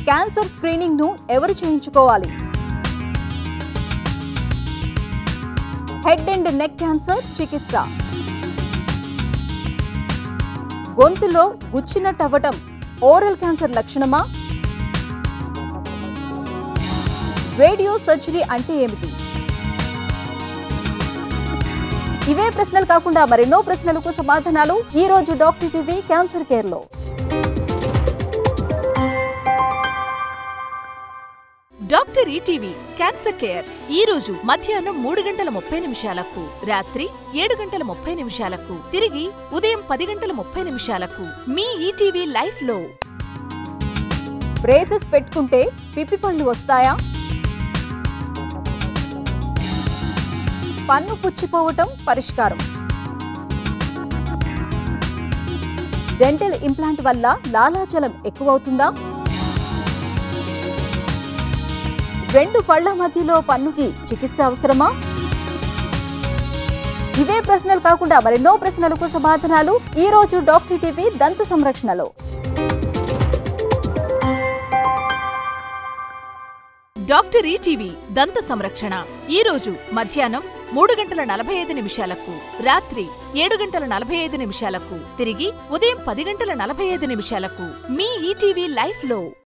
cancer screening ను ఎవరు చేయించుకోవాలి హెడ్ అండ్ నెక్ క్యాన్సర్ చికిత్స గొంతులో గుచ్చినట్టవ్వటం ఓరల్ క్యాన్సర్ లక్షణమా రేడియో సర్జరీ అంటే ఏమిటి ఇవే ప్రశ్నలు కాకుండా మరెన్నో ప్రశ్నలకు సమాధానాలు ఈ రోజు డాక్టర్ టీవీ క్యాన్సర్ కేర్ లో డాక్టర్ ఈటీవీ క్యాన్సర్ కేర్ ఈ రోజు మధ్యాహ్నం మూడు గంటల ముప్పై నిమిషాలకు రాత్రి ఏడు గంటల ముప్పై నిమిషాలకు తిరిగి ఉదయం పది గంటల ముప్పై నిమిషాలకు మీ ఈటీవీ లైఫ్ లో బ్రేసెస్ పెట్టుకుంటే పిప్పి పళ్ళు వస్తాయా పన్ను పుచ్చిపోవటం పరిష్కారం డెంటల్ ఇంప్లాంట్ వల్ల లాలాజలం ఎక్కువవుతుందా రెండు పళ్ల మధ్యలో పన్నుకి చికిత్స అవసరమా ఇవే ప్రశ్నలు కాకుండా మరెన్నో ప్రశ్నలకు సమాధానాలు ఈ రోజు డాక్టర్ టీవీ దంత సంరక్షణలో డాక్టర్ ఈటీవీ దంత సంరక్షణ ఈ రోజు మధ్యాహ్నం మూడు గంటల నలభై ఐదు నిమిషాలకు రాత్రి ఏడు గంటల నలభై ఐదు నిమిషాలకు తిరిగి ఉదయం పది గంటల నలభై ఐదు నిమిషాలకు మీ ఈటీవీ లైఫ్ లో